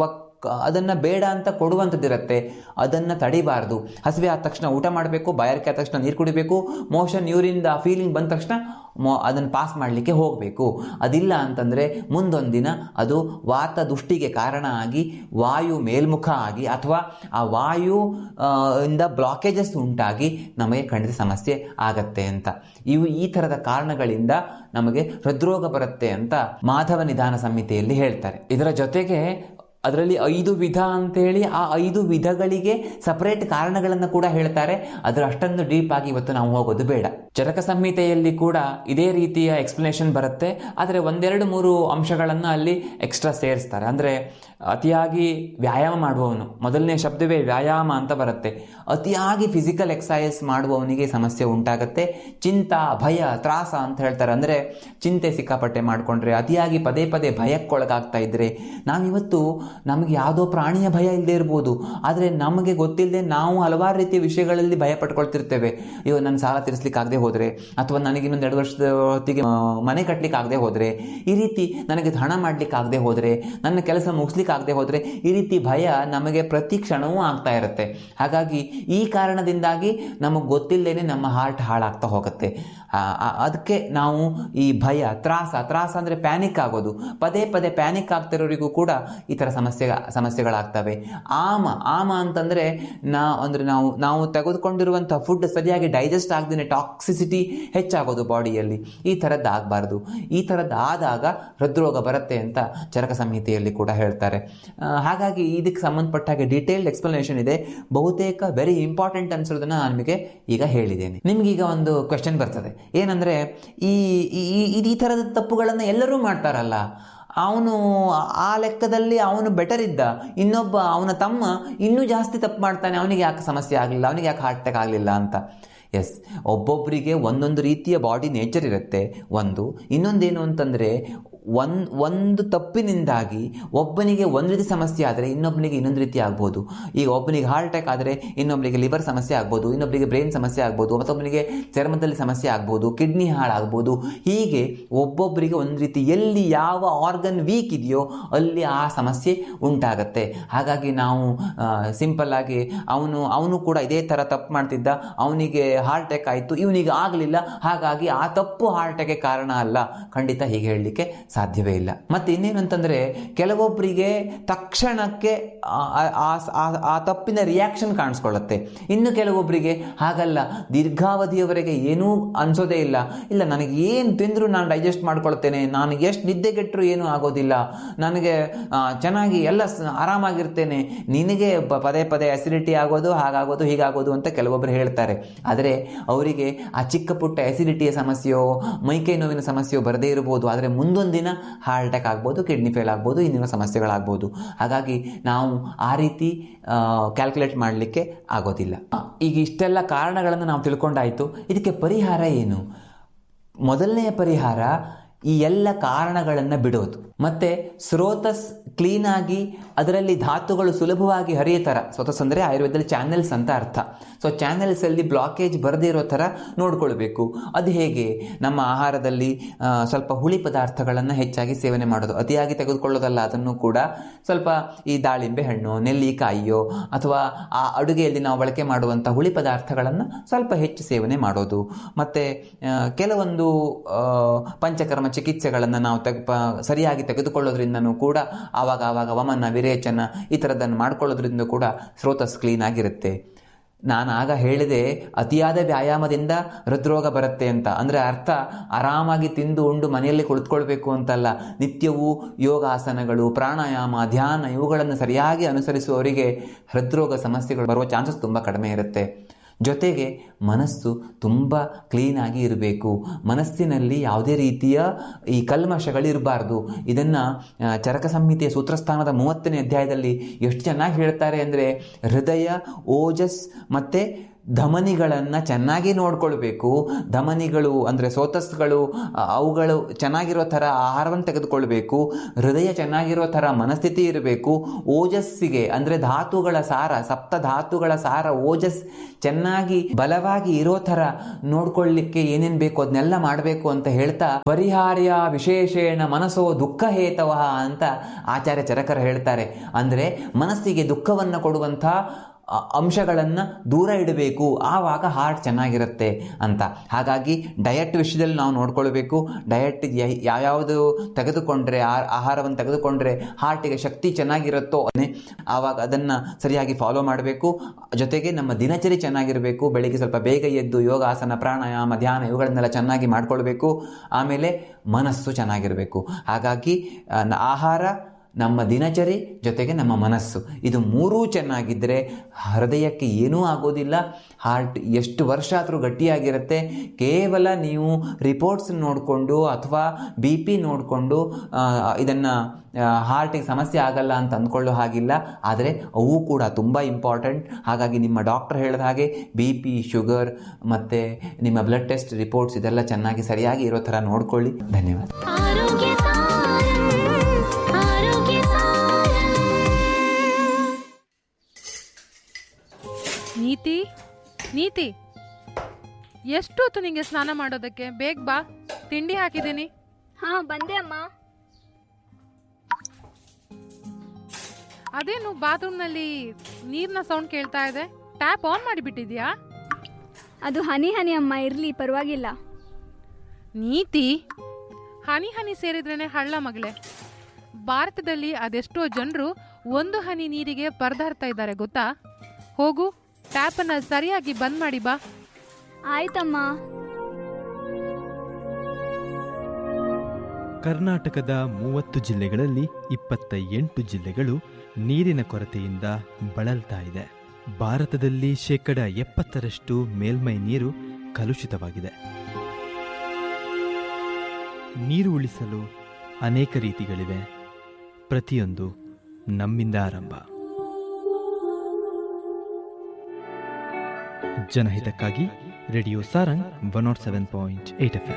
ಅದನ್ನು ಬೇಡ ಅಂತ ಕೊಡುವಂಥದ್ದಿರುತ್ತೆ ಅದನ್ನು ತಡಿಬಾರ್ದು ಹಸಿವೆ ಆದ ತಕ್ಷಣ ಊಟ ಮಾಡಬೇಕು ಬಾಯಾರಿಕೆ ಆದ ತಕ್ಷಣ ನೀರು ಕುಡಿಬೇಕು ಮೋಷನ್ ಯೂರಿಂದ ಫೀಲಿಂಗ್ ಬಂದ ತಕ್ಷಣ ಮೊ ಅದನ್ನು ಪಾಸ್ ಮಾಡಲಿಕ್ಕೆ ಹೋಗಬೇಕು ಅದಿಲ್ಲ ಅಂತಂದರೆ ಮುಂದೊಂದಿನ ಅದು ವಾತ ದುಷ್ಟಿಗೆ ಕಾರಣ ಆಗಿ ವಾಯು ಮೇಲ್ಮುಖ ಆಗಿ ಅಥವಾ ಆ ವಾಯು ಆ, ಇಂದ ಬ್ಲಾಕೇಜಸ್ ಉಂಟಾಗಿ ನಮಗೆ ಖಂಡಿತ ಸಮಸ್ಯೆ ಆಗತ್ತೆ ಅಂತ ಇವು ಈ ಥರದ ಕಾರಣಗಳಿಂದ ನಮಗೆ ಹೃದ್ರೋಗ ಬರುತ್ತೆ ಅಂತ ಮಾಧವ ನಿಧಾನ ಸಂಹಿತೆಯಲ್ಲಿ ಹೇಳ್ತಾರೆ ಇದರ ಜೊತೆಗೆ ಅದರಲ್ಲಿ ಐದು ವಿಧ ಅಂತೇಳಿ ಆ ಐದು ವಿಧಗಳಿಗೆ ಸಪರೇಟ್ ಕಾರಣಗಳನ್ನು ಕೂಡ ಹೇಳ್ತಾರೆ ಅದರ ಅಷ್ಟೊಂದು ಡೀಪ್ ಆಗಿ ಇವತ್ತು ನಾವು ಹೋಗೋದು ಬೇಡ ಚರಕ ಸಂಹಿತೆಯಲ್ಲಿ ಕೂಡ ಇದೇ ರೀತಿಯ ಎಕ್ಸ್ಪ್ಲನೇಷನ್ ಬರುತ್ತೆ ಆದರೆ ಒಂದೆರಡು ಮೂರು ಅಂಶಗಳನ್ನು ಅಲ್ಲಿ ಎಕ್ಸ್ಟ್ರಾ ಸೇರಿಸ್ತಾರೆ ಅಂದರೆ ಅತಿಯಾಗಿ ವ್ಯಾಯಾಮ ಮಾಡುವವನು ಮೊದಲನೇ ಶಬ್ದವೇ ವ್ಯಾಯಾಮ ಅಂತ ಬರುತ್ತೆ ಅತಿಯಾಗಿ ಫಿಸಿಕಲ್ ಎಕ್ಸಸೈಸ್ ಮಾಡುವವನಿಗೆ ಸಮಸ್ಯೆ ಉಂಟಾಗುತ್ತೆ ಚಿಂತ ಭಯ ತ್ರಾಸ ಅಂತ ಹೇಳ್ತಾರೆ ಅಂದರೆ ಚಿಂತೆ ಸಿಕ್ಕಾಪಟ್ಟೆ ಮಾಡಿಕೊಂಡ್ರೆ ಅತಿಯಾಗಿ ಪದೇ ಪದೇ ಭಯಕ್ಕೊಳಗಾಗ್ತಾ ಇದ್ರೆ ನಾವಿವತ್ತು ನಮಗೆ ಯಾವುದೋ ಪ್ರಾಣಿಯ ಭಯ ಇಲ್ಲದೆ ಇರ್ಬೋದು ಆದರೆ ನಮಗೆ ಗೊತ್ತಿಲ್ಲದೆ ನಾವು ಹಲವಾರು ರೀತಿಯ ವಿಷಯಗಳಲ್ಲಿ ಭಯ ಪಟ್ಕೊಳ್ತಿರ್ತೇವೆ ಅಯ್ಯೋ ನನ್ನ ಸಾಲ ತೀರಿಸ್ಲಿಕ್ಕೆ ಆಗದೆ ಹೋದರೆ ಅಥವಾ ನನಗೆ ಇನ್ನೊಂದು ಎರಡು ವರ್ಷದ ಹೊತ್ತಿಗೆ ಆ, ಮನೆ ಕಟ್ಟಲಿಕ್ಕೆ ಆಗದೆ ಹೋದರೆ ಈ ರೀತಿ ನನಗೆ ಹಣ ಮಾಡ್ಲಿಕ್ಕೆ ಆಗದೆ ಹೋದರೆ ನನ್ನ ಕೆಲಸ ಮುಗಿಸ್ಲಿಕ್ಕೆ ಆಗದೆ ಹೋದರೆ ಈ ರೀತಿ ಭಯ ನಮಗೆ ಪ್ರತಿ ಕ್ಷಣವೂ ಆಗ್ತಾ ಇರುತ್ತೆ ಹಾಗಾಗಿ ಈ ಕಾರಣದಿಂದಾಗಿ ನಮಗೆ ಗೊತ್ತಿಲ್ಲದೇನೆ ನಮ್ಮ ಹಾರ್ಟ್ ಹಾಳಾಗ್ತಾ ಹೋಗುತ್ತೆ ಆ, ಆ, ಅದಕ್ಕೆ ನಾವು ಈ ಭಯ ತ್ರಾಸ ತ್ರಾಸ ಅಂದರೆ ಪ್ಯಾನಿಕ್ ಆಗೋದು ಪದೇ ಪದೇ ಪ್ಯಾನಿಕ್ ಆಗ್ತಿರೋರಿಗೂ ಕೂಡ ಈ ಥರ ಸಮಸ್ಯೆ ಸಮಸ್ಯೆಗಳಾಗ್ತವೆ ಆಮ ಆಮ ಅಂತಂದರೆ ನಾ ಅಂದರೆ ನಾವು ನಾವು ತೆಗೆದುಕೊಂಡಿರುವಂಥ ಫುಡ್ ಸರಿಯಾಗಿ ಡೈಜೆಸ್ಟ್ ಆಗದೇ ಟಾಕ್ಸಿಸಿಟಿ ಹೆಚ್ಚಾಗೋದು ಬಾಡಿಯಲ್ಲಿ ಈ ಥರದ್ದು ಆಗಬಾರ್ದು ಈ ಥರದ್ದು ಆದಾಗ ಹೃದ್ರೋಗ ಬರುತ್ತೆ ಅಂತ ಚರಕ ಸಂಹಿತೆಯಲ್ಲಿ ಕೂಡ ಹೇಳ್ತಾರೆ ಆ, ಹಾಗಾಗಿ ಇದಕ್ಕೆ ಸಂಬಂಧಪಟ್ಟ ಹಾಗೆ ಡೀಟೇಲ್ಡ್ ಎಕ್ಸ್ಪ್ಲನೇಷನ್ ಇದೆ ಬಹುತೇಕ ವೆರಿ ಇಂಪಾರ್ಟೆಂಟ್ ಅನ್ಸೋದನ್ನ ನಾನು ನಿಮಗೆ ಈಗ ಹೇಳಿದ್ದೇನೆ ನಿಮ್ಗೀಗ ಒಂದು ಕ್ವೆಶನ್ ಬರ್ತದೆ ಏನಂದ್ರೆ ಈ ಈ- ಈ- ಈ ಥರದ ತಪ್ಪುಗಳನ್ನು ಎಲ್ಲರೂ ಮಾಡ್ತಾರಲ್ಲ ಅವನು ಆ ಲೆಕ್ಕದಲ್ಲಿ ಅವನು ಬೆಟರ್ ಇದ್ದ ಇನ್ನೊಬ್ಬ ಅವನ ತಮ್ಮ ಇನ್ನೂ ಜಾಸ್ತಿ ತಪ್ಪು ಮಾಡ್ತಾನೆ ಅವನಿಗೆ ಯಾಕೆ ಸಮಸ್ಯೆ ಆಗಲಿಲ್ಲ ಅವನಿಗೆ ಯಾಕೆ ಹಾರ್ಟ್ ಅಟ್ಯಾಕ್ ಆಗಲಿಲ್ಲ ಅಂತ ಎಸ್ ಒಬ್ಬೊಬ್ಬರಿಗೆ ಒಂದೊಂದು ರೀತಿಯ ಬಾಡಿ ನೇಚರ್ ಇರುತ್ತೆ ಒಂದು ಇನ್ನೊಂದೇನು ಅಂತಂದರೆ ಒಂದ್ ಒಂದು ತಪ್ಪಿನಿಂದಾಗಿ ಒಬ್ಬನಿಗೆ ಒಂದು ರೀತಿ ಸಮಸ್ಯೆ ಆದರೆ ಇನ್ನೊಬ್ಬನಿಗೆ ಇನ್ನೊಂದು ರೀತಿ ಆಗ್ಬೋದು ಈಗ ಒಬ್ಬನಿಗೆ ಹಾರ್ಟ್ ಅಟ್ಯಾಕ್ ಆದರೆ ಇನ್ನೊಬ್ಬನಿಗೆ ಲಿವರ್ ಸಮಸ್ಯೆ ಆಗ್ಬೋದು ಇನ್ನೊಬ್ಬನಿಗೆ ಬ್ರೈನ್ ಸಮಸ್ಯೆ ಆಗ್ಬೋದು ಮತ್ತೊಬ್ಬನಿಗೆ ಚರ್ಮದಲ್ಲಿ ಸಮಸ್ಯೆ ಆಗ್ಬೋದು ಕಿಡ್ನಿ ಹಾಳಾಗ್ಬೋದು ಹೀಗೆ ಒಬ್ಬೊಬ್ಬರಿಗೆ ಒಂದು ರೀತಿ ಎಲ್ಲಿ ಯಾವ ಆರ್ಗನ್ ವೀಕ್ ಇದೆಯೋ ಅಲ್ಲಿ ಆ ಸಮಸ್ಯೆ ಉಂಟಾಗತ್ತೆ ಹಾಗಾಗಿ ನಾವು ಸಿಂಪಲ್ ಆಗಿ ಅವನು ಅವನು ಕೂಡ ಇದೇ ಥರ ತಪ್ಪು ಮಾಡ್ತಿದ್ದ ಅವನಿಗೆ ಹಾರ್ಟ್ ಅಟ್ಯಾಕ್ ಆಯಿತು ಇವನಿಗೆ ಆಗಲಿಲ್ಲ ಹಾಗಾಗಿ ಆ ತಪ್ಪು ಹಾರ್ಟ್ ಅಟ್ಯಾಕ್ಗೆ ಕಾರಣ ಅಲ್ಲ ಖಂಡಿತ ಹೀಗೆ ಹೇಳಲಿಕ್ಕೆ ಸಾಧ್ಯವೇ ಇಲ್ಲ ಮತ್ತೆ ಇನ್ನೇನು ಅಂತಂದ್ರೆ ಕೆಲವೊಬ್ಬರಿಗೆ ತಕ್ಷಣಕ್ಕೆ ಆ- ಆ- ಆ- ಆ ತಪ್ಪಿನ ರಿಯಾಕ್ಷನ್ ಕಾಣಿಸ್ಕೊಳ್ಳುತ್ತೆ ಇನ್ನು ಕೆಲವೊಬ್ಬರಿಗೆ ಹಾಗಲ್ಲ ದೀರ್ಘಾವಧಿಯವರೆಗೆ ಏನೂ ಅನ್ಸೋದೇ ಇಲ್ಲ ಇಲ್ಲ ನನಗೆ ಏನು ತಿಂದರೂ ನಾನು ಡೈಜೆಸ್ಟ್ ಮಾಡ್ಕೊಳ್ತೇನೆ ನಾನು ಎಷ್ಟು ನಿದ್ದೆಗೆಟ್ಟರು ಏನೂ ಆಗೋದಿಲ್ಲ ನನಗೆ ಆ, ಚೆನ್ನಾಗಿ ಎಲ್ಲ ಸ- ಆರಾಮಾಗಿರ್ತೇನೆ ನಿನಗೆ ಪ- ಪದೇ ಪದೇ ಅಸಿಡಿಟಿ ಆಗೋದು ಹಾಗಾಗೋದು ಹೀಗಾಗೋದು ಅಂತ ಕೆಲವೊಬ್ಬರು ಹೇಳ್ತಾರೆ ಆದರೆ ಅವರಿಗೆ ಆ ಚಿಕ್ಕ ಪುಟ್ಟ ಅಸಿಡಿಟಿಯ ಸಮಸ್ಯೆಯೋ ಮೈಕೈ ನೋವಿನ ಸಮಸ್ಯೆಯೋ ಬರದೇ ಇರಬಹುದು ಆದರೆ ಮುಂದೊಂದು ದಿನ ಹಾರ್ಟ್ ಅಟ್ಯಾಕ್ ಆಗ್ಬೋದು ಕಿಡ್ನಿ ಫೇಲ್ ಆಗ್ಬೋದು ಇನ್ನಿನ ಸಮಸ್ಯೆಗಳಾಗ್ಬೋದು ಹಾಗಾಗಿ ನಾವು ಆ ರೀತಿ ಕ್ಯಾಲ್ಕುಲೇಟ್ ಮಾಡಲಿಕ್ಕೆ ಆಗೋದಿಲ್ಲ ಆ, ಈಗ ಇಷ್ಟೆಲ್ಲ ಕಾರಣಗಳನ್ನು ನಾವು ತಿಳ್ಕೊಂಡಾಯಿತು ಇದಕ್ಕೆ ಪರಿಹಾರ ಏನು ಮೊದಲನೆಯ ಪರಿಹಾರ ಈ ಎಲ್ಲ ಕಾರಣಗಳನ್ನು ಬಿಡೋದು ಮತ್ತೆ ಸ್ರೋತಸ್ ಕ್ಲೀನ್ ಆಗಿ ಅದರಲ್ಲಿ ಧಾತುಗಳು ಸುಲಭವಾಗಿ ಹರಿಯೋ ಥರ ಸ್ರೋತಸ್ ಅಂದರೆ ಆಯುರ್ವೇದದಲ್ಲಿ ಚಾನೆಲ್ಸ್ ಅಂತ ಅರ್ಥ ಸೊ ಚಾನೆಲ್ಸ್ ಅಲ್ಲಿ ಬ್ಲಾಕೇಜ್ ಬರದೇ ಇರೋ ಥರ ನೋಡ್ಕೊಳ್ಬೇಕು ಅದು ಹೇಗೆ ನಮ್ಮ ಆಹಾರದಲ್ಲಿ ಆ, ಸ್ವಲ್ಪ ಹುಳಿ ಪದಾರ್ಥಗಳನ್ನು ಹೆಚ್ಚಾಗಿ ಸೇವನೆ ಮಾಡೋದು ಅತಿಯಾಗಿ ತೆಗೆದುಕೊಳ್ಳೋದಲ್ಲ ಅದನ್ನು ಕೂಡ ಸ್ವಲ್ಪ ಈ ದಾಳಿಂಬೆ ಹಣ್ಣು ನೆಲ್ಲಿಕಾಯಿಯೋ ಅಥವಾ ಆ ಅಡುಗೆಯಲ್ಲಿ ನಾವು ಬಳಕೆ ಮಾಡುವಂಥ ಹುಳಿ ಪದಾರ್ಥಗಳನ್ನು ಸ್ವಲ್ಪ ಹೆಚ್ಚು ಸೇವನೆ ಮಾಡೋದು ಮತ್ತು ಕೆಲವೊಂದು ಆ, ಪಂಚಕರ್ಮ ಚಿಕಿತ್ಸೆಗಳನ್ನು ನಾವು ತೆಗ್ ಪ ಸರಿಯಾಗಿ ತೆಗೆದುಕೊಳ್ಳೋದ್ರಿಂದನೂ ಕೂಡ ಆವಾಗ ಆವಾಗ ವಮನ ವಿರೇಚನ ಈ ಥರದ್ದನ್ನು ಮಾಡ್ಕೊಳ್ಳೋದ್ರಿಂದ ಕೂಡ ಸ್ರೋತಸ್ ಕ್ಲೀನ್ ಆಗಿರುತ್ತೆ ನಾನು ಆಗ ಹೇಳಿದೆ ಅತಿಯಾದ ವ್ಯಾಯಾಮದಿಂದ ಹೃದ್ರೋಗ ಬರುತ್ತೆ ಅಂತ ಅಂದರೆ ಅರ್ಥ ಆರಾಮಾಗಿ ತಿಂದು ಉಂಡು ಮನೆಯಲ್ಲಿ ಕುಳಿತುಕೊಳ್ಬೇಕು ಅಂತಲ್ಲ ನಿತ್ಯವೂ ಯೋಗಾಸನಗಳು ಪ್ರಾಣಾಯಾಮ ಧ್ಯಾನ ಇವುಗಳನ್ನು ಸರಿಯಾಗಿ ಅನುಸರಿಸುವವರಿಗೆ ಹೃದ್ರೋಗ ಸಮಸ್ಯೆಗಳು ಬರುವ ಚಾನ್ಸಸ್ ತುಂಬ ಕಡಿಮೆ ಇರುತ್ತೆ ಜೊತೆಗೆ ಮನಸ್ಸು ತುಂಬ ಕ್ಲೀನಾಗಿ ಇರಬೇಕು ಮನಸ್ಸಿನಲ್ಲಿ ಯಾವುದೇ ರೀತಿಯ ಈ ಕಲ್ಮಶಗಳಿರಬಾರ್ದು ಇದನ್ನು ಚರಕ ಸಂಹಿತೆಯ ಸೂತ್ರಸ್ಥಾನದ ಮೂವತ್ತನೇ ಅಧ್ಯಾಯದಲ್ಲಿ ಎಷ್ಟು ಚೆನ್ನಾಗಿ ಹೇಳ್ತಾರೆ ಅಂದರೆ ಹೃದಯ ಓಜಸ್ ಮತ್ತು ಧಮನಿಗಳನ್ನು ಚೆನ್ನಾಗಿ ನೋಡ್ಕೊಳ್ಬೇಕು ಧಮನಿಗಳು ಅಂದರೆ ಸೋತಸ್ಗಳು ಅ- ಅವುಗಳು ಚೆನ್ನಾಗಿರೋ ಥರ ಆಹಾರವನ್ನು ತೆಗೆದುಕೊಳ್ಬೇಕು ಹೃದಯ ಚೆನ್ನಾಗಿರೋ ಥರ ಮನಸ್ಥಿತಿ ಇರಬೇಕು ಓಜಸ್ಸಿಗೆ ಅಂದರೆ ಧಾತುಗಳ ಸಾರ ಸಪ್ತ ಧಾತುಗಳ ಸಾರ ಓಜಸ್ ಚೆನ್ನಾಗಿ ಬಲವಾಗಿ ಇರೋ ಥರ ನೋಡ್ಕೊಳ್ಳಿಕ್ಕೆ ಏನೇನು ಬೇಕು ಅದನ್ನೆಲ್ಲ ಮಾಡಬೇಕು ಅಂತ ಹೇಳ್ತಾ ಪರಿಹಾರ್ಯ ವಿಶೇಷೇಣ ಮನಸ್ಸೋ ದುಃಖ ಹೇತವ ಅಂತ ಆಚಾರ್ಯ ಚರಕರ ಹೇಳ್ತಾರೆ ಅಂದರೆ ಮನಸ್ಸಿಗೆ ದುಃಖವನ್ನು ಕೊಡುವಂಥ ಅ- ಅಂಶಗಳನ್ನ ದೂರ ಇಡಬೇಕು ಆವಾಗ ಹಾರ್ಟ್ ಚೆನ್ನಾಗಿರುತ್ತೆ ಅಂತ ಹಾಗಾಗಿ ಡಯಟ್ ವಿಷಯದಲ್ಲಿ ನಾವು ನೋಡ್ಕೊಳ್ಬೇಕು ಡಯಟ್ ಯಾವ್ಯಾವುದು ತೆಗೆದುಕೊಂಡ್ರೆ ಆ- ಆಹಾರವನ್ನು ತೆಗೆದುಕೊಂಡ್ರೆ ಹಾರ್ಟಿಗೆ ಶಕ್ತಿ ಚೆನ್ನಾಗಿರುತ್ತೋ ಅದೇ ಆವಾಗ ಅದನ್ನು ಸರಿಯಾಗಿ ಫಾಲೋ ಮಾಡಬೇಕು ಜೊತೆಗೆ ನಮ್ಮ ದಿನಚರಿ ಚೆನ್ನಾಗಿರಬೇಕು ಬೆಳಿಗ್ಗೆ ಸ್ವಲ್ಪ ಬೇಗ ಎದ್ದು ಯೋಗಾಸನ ಪ್ರಾಣಾಯಾಮ ಧ್ಯಾನ ಇವುಗಳನ್ನೆಲ್ಲ ಚೆನ್ನಾಗಿ ಮಾಡ್ಕೊಳ್ಬೇಕು ಆಮೇಲೆ ಮನಸ್ಸು ಚೆನ್ನಾಗಿರಬೇಕು ಹಾಗಾಗಿ ಆ, ನ- ಆಹಾರ ನಮ್ಮ ದಿನಚರಿ ಜೊತೆಗೆ ನಮ್ಮ ಮನಸ್ಸು ಇದು ಮೂರೂ ಚೆನ್ನಾಗಿದ್ದರೆ ಹೃದಯಕ್ಕೆ ಏನೂ ಆಗೋದಿಲ್ಲ ಹಾರ್ಟ್ ಎಷ್ಟು ವರ್ಷ ಆದರೂ ಗಟ್ಟಿಯಾಗಿರುತ್ತೆ ಕೇವಲ ನೀವು ರಿಪೋರ್ಟ್ಸ್ ನೋಡಿಕೊಂಡು ಅಥವಾ ಬಿ ಪಿ ನೋಡಿಕೊಂಡು ಇದನ್ನು ಹಾರ್ಟಿಗೆ ಸಮಸ್ಯೆ ಆಗಲ್ಲ ಅಂತ ಅಂದ್ಕೊಳ್ಳೋ ಹಾಗಿಲ್ಲ ಆದರೆ ಅವು ಕೂಡ ತುಂಬ ಇಂಪಾರ್ಟೆಂಟ್ ಹಾಗಾಗಿ ನಿಮ್ಮ ಡಾಕ್ಟರ್ ಹೇಳಿದ ಹಾಗೆ ಬಿ ಪಿ ಶುಗರ್ ಮತ್ತು ನಿಮ್ಮ ಬ್ಲಡ್ ಟೆಸ್ಟ್ ರಿಪೋರ್ಟ್ಸ್ ಇದೆಲ್ಲ ಚೆನ್ನಾಗಿ ಸರಿಯಾಗಿ ಇರೋ ಥರ ನೋಡ್ಕೊಳ್ಳಿ ಧನ್ಯವಾದ ಆರೋಗ್ಯ ಸಾರಂ ಆರೋಗ್ಯ ಸಾರಂ ನೀತಿ ನೀತಿ ಎಷ್ಟೊತ್ತು ನಿಂಗೆ ಸ್ನಾನ ಮಾಡೋದಕ್ಕೆ ಬೇಗ ಬಾ ತಿಂಡಿ ಹಾಕಿದ್ದೀನಿ ಹಾ ಬಂದೆ ಅಮ್ಮ ಅದೇನು ಬಾತ್ರೂಮ್ನಲ್ಲಿ ನೀರಿನ ಸೌಂಡ್ ಕೇಳ್ತಾ ಇದೆ ಟ್ಯಾಪ್ ಆನ್ ಮಾಡಿಬಿಟ್ಟಿದ್ಯಾ ಅದು ಹನಿ ಹನಿ ಅಮ್ಮ ಇರ್ಲಿ ಪರವಾಗಿಲ್ಲ ನೀತಿ ಹನಿ ಹನಿ ಸೇರಿದ್ರೇನೆ ಹಳ್ಳ ಮಗಳೇ ಭಾರತದಲ್ಲಿ ಅದೆಷ್ಟೋ ಜನರು ಒಂದು ಹನಿ ನೀರಿಗೆ ಪರದಾಡ್ತಾ ಇದ್ದಾರೆ ಗೊತ್ತಾ ಹೋಗು ಟ್ಯಾಪನ್ನು ಸರಿಯಾಗಿ ಬಂದ್ ಮಾಡಿ ಬಾ ಆಯ್ತಮ್ಮ ಕರ್ನಾಟಕದ ಮೂವತ್ತು ಜಿಲ್ಲೆಗಳಲ್ಲಿ ಇಪ್ಪತ್ತ ಎಂಟು ಜಿಲ್ಲೆಗಳು ನೀರಿನ ಕೊರತೆಯಿಂದ ಬಳಲ್ತಾ ಇದೆ ಭಾರತದಲ್ಲಿ ಶೇಕಡ ಎಪ್ಪತ್ತರಷ್ಟು ಮೇಲ್ಮೈ ನೀರು ಕಲುಷಿತವಾಗಿದೆ ನೀರು ಉಳಿಸಲು ಅನೇಕ ರೀತಿಗಳಿವೆ ಪ್ರತಿಯೊಂದು ನಮ್ಮಿಂದ ಆರಂಭ ಜನಹಿತಕ್ಕಾಗಿ radio Sarang one naught seven point eight F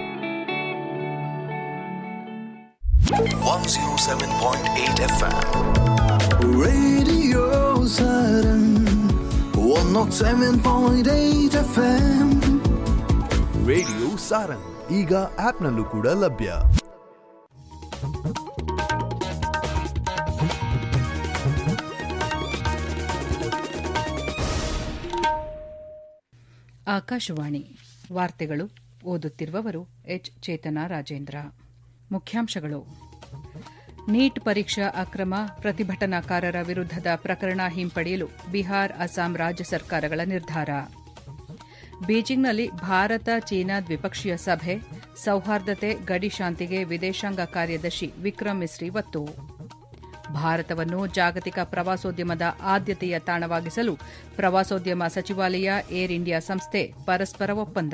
107.8 FM. Radio Saturn 107.8 FM radio Sarang ಈಗ ಆಪ್ನಲ್ಲೂ ಕೂಡ ಲಭ್ಯ ಆಕಾಶವಾಣಿ ವಾರ್ತೆಗಳು ಓದುತ್ತಿರುವವರು ಎಚ್ ಚೇತನ ರಾಜೇಂದ್ರ ಮುಖ್ಯಾಂಶಗಳು ನೀಟ್ ಪರೀಕ್ಷಾ ಅಕ್ರಮ ಪ್ರತಿಭಟನಾಕಾರರ ವಿರುದ್ಧದ ಪ್ರಕರಣ ಹಿಂಪಡೆಯಲು ಬಿಹಾರ್ ಅಸ್ಸಾಂ ರಾಜ್ಯ ಸರ್ಕಾರಗಳ ನಿರ್ಧಾರ ಬೀಜಿಂಗ್ನಲ್ಲಿ ಭಾರತ ಚೀನಾ ದ್ವಿಪಕ್ಷೀಯ ಸಭೆ ಸೌಹಾರ್ದತೆ ಗಡಿ ಶಾಂತಿಗೆ ವಿದೇಶಾಂಗ ಕಾರ್ಯದರ್ಶಿ ವಿಕ್ರಮ್ ಮಿಸ್ರಿ ಒತ್ತು ಭಾರತವನ್ನು ಜಾಗತಿಕ ಪ್ರವಾಸೋದ್ಯಮದ ಆದ್ಯತೆಯ ತಾಣವಾಗಿಸಲು ಪ್ರವಾಸೋದ್ಯಮ ಸಚಿವಾಲಯ ಏರ್ ಇಂಡಿಯಾ ಸಂಸ್ಥೆ ಪರಸ್ಪರ ಒಪ್ಪಂದ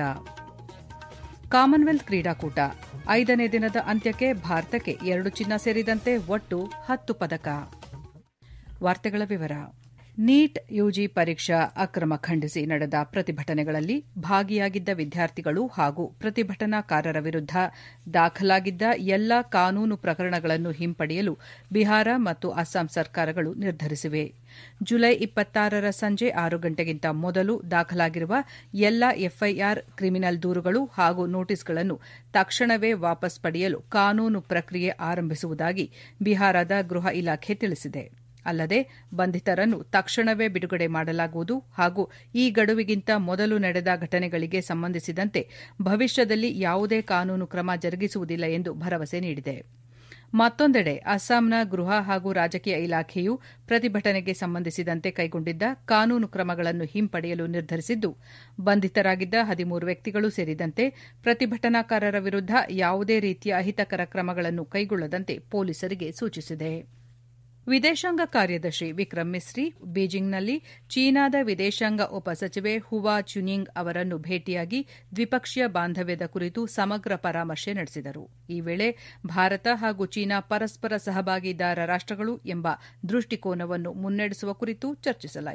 ಕಾಮನ್ವೆಲ್ತ್ ಕ್ರೀಡಾಕೂಟ ಐದನೇ ದಿನದ ಅಂತ್ಯಕ್ಕೆ ಭಾರತಕ್ಕೆ ಎರಡು ಚಿನ್ನ ಸೇರಿದಂತೆ ಒಟ್ಟು ಹತ್ತು ಪದಕ ವಾರ್ತೆಗಳ ವಿವರ ನೀಟ್ ಯುಜಿ ಪರೀಕ್ಷಾ ಅಕ್ರಮ ಖಂಡಿಸಿ ನಡೆದ ಪ್ರತಿಭಟನೆಗಳಲ್ಲಿ ಭಾಗಿಯಾಗಿದ್ದ ವಿದ್ಯಾರ್ಥಿಗಳು ಹಾಗೂ ಪ್ರತಿಭಟನಾಕಾರರ ವಿರುದ್ಧ ದಾಖಲಾಗಿದ್ದ ಎಲ್ಲಾ ಕಾನೂನು ಪ್ರಕರಣಗಳನ್ನು ಹಿಂಪಡೆಯಲು ಬಿಹಾರ ಮತ್ತು ಅಸ್ಸಾಂ ಸರ್ಕಾರಗಳು ನಿರ್ಧರಿಸಿವೆ ಜುಲೈ ಇಪ್ಪತ್ತಾರರ ಸಂಜೆ ಆರು ಗಂಟೆಗಿಂತ ಮೊದಲು ದಾಖಲಾಗಿರುವ ಎಲ್ಲಾ ಎಫ್ಐಆರ್ ಕ್ರಿಮಿನಲ್ ದೂರುಗಳು ಹಾಗೂ ನೋಟಿಸ್ಗಳನ್ನು ತಕ್ಷಣವೇ ವಾಪಸ್ ಪಡೆಯಲು ಕಾನೂನು ಪ್ರಕ್ರಿಯೆ ಆರಂಭಿಸುವುದಾಗಿ ಬಿಹಾರದ ಗೃಹ ಇಲಾಖೆ ತಿಳಿಸಿದೆ ಅಲ್ಲದೆ ಬಂಧಿತರನ್ನು ತಕ್ಷಣವೇ ಬಿಡುಗಡೆ ಮಾಡಲಾಗುವುದು ಹಾಗೂ ಈ ಗಡುವಿಗಿಂತ ಮೊದಲು ನಡೆದ ಘಟನೆಗಳಿಗೆ ಸಂಬಂಧಿಸಿದಂತೆ ಭವಿಷ್ಯದಲ್ಲಿ ಯಾವುದೇ ಕಾನೂನು ಕ್ರಮ ಜರುಗಿಸುವುದಿಲ್ಲ ಎಂದು ಭರವಸೆ ನೀಡಿದೆ ಮತ್ತೊಂದೆಡೆ ಅಸ್ಸಾಂನ ಗೃಹ ಹಾಗೂ ರಾಜಕೀಯ ಇಲಾಖೆಯು ಪ್ರತಿಭಟನೆಗೆ ಸಂಬಂಧಿಸಿದಂತೆ ಕೈಗೊಂಡಿದ್ದ ಕಾನೂನು ಕ್ರಮಗಳನ್ನು ಹಿಂಪಡೆಯಲು ನಿರ್ಧರಿಸಿದ್ದು ಬಂಧಿತರಾಗಿದ್ದ ಹದಿಮೂರು ವ್ಯಕ್ತಿಗಳು ಸೇರಿದಂತೆ ಪ್ರತಿಭಟನಾಕಾರರ ವಿರುದ್ಧ ಯಾವುದೇ ರೀತಿಯ ಅಹಿತಕರ ಕ್ರಮಗಳನ್ನು ಕೈಗೊಳ್ಳದಂತೆ ಪೊಲೀಸರಿಗೆ ಸೂಚಿಸಿದೆ ವಿದೇಶಾಂಗ ಕಾರ್ಯದರ್ಶಿ ವಿಕ್ರಮ್ ಮಿಸ್ರಿ ಬೀಜಿಂಗ್ನಲ್ಲಿ ಚೀನಾದ ವಿದೇಶಾಂಗ ಉಪಸಚಿವೆ ಹುವಾ ಚುನಿಂಗ್ ಅವರನ್ನು ಭೇಟಿಯಾಗಿ ದ್ವಿಪಕ್ಷೀಯ ಬಾಂಧವ್ಯದ ಕುರಿತು ಸಮಗ್ರ ಪರಾಮರ್ಶೆ ನಡೆಸಿದರು ಈ ವೇಳೆ ಭಾರತ ಹಾಗೂ ಚೀನಾ ಪರಸ್ಪರ ಸಹಭಾಗಿದಾರ ರಾಷ್ಟಗಳು ಎಂಬ ದೃಷ್ಟಿಕೋನವನ್ನು ಮುನ್ನಡೆಸುವ ಕುರಿತು ಚರ್ಚಿಸಲಾಯಿತು